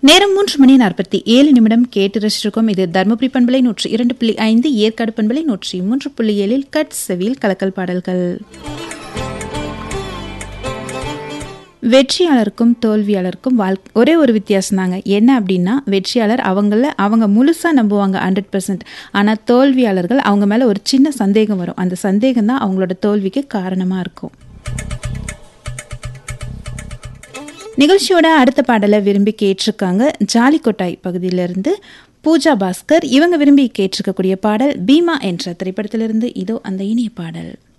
நேரம் மூன்று மணி நாற்பத்தி ஏழு நிமிடம் கேட்டு ரசிச்சிருக்கோம் இது தருமபுரி பண்பலை நூற்றி இரண்டு புள்ளி ஐந்து ஏற்காடு பண்பலை நூற்றி மூன்று புள்ளி ஏழில் கட் செவியில் கலக்கல் பாடல்கள் வெற்றியாளருக்கும் தோல்வியாளருக்கும் வாழ் ஒரே ஒரு வித்தியாசம் தாங்க என்ன அப்படின்னா வெற்றியாளர் அவங்கள அவங்க முழுசாக நம்புவாங்க ஹண்ட்ரட் பர்சன்ட் ஆனால் தோல்வியாளர்கள் அவங்க மேலே ஒரு சின்ன சந்தேகம் வரும் அந்த சந்தேகம் தான் அவங்களோட தோல்விக்கு காரணமாக இருக்கும் நிகழ்ச்சியோட அடுத்த பாடலை விரும்பி கேட்டிருக்காங்க ஜாலிக்கொட்டாய் பகுதியிலிருந்து பூஜா பாஸ்கர் இவங்க விரும்பி கேட்டிருக்கக்கூடிய பாடல் பீமா என்ற திரைப்படத்திலிருந்து இதோ அந்த இனிய பாடல்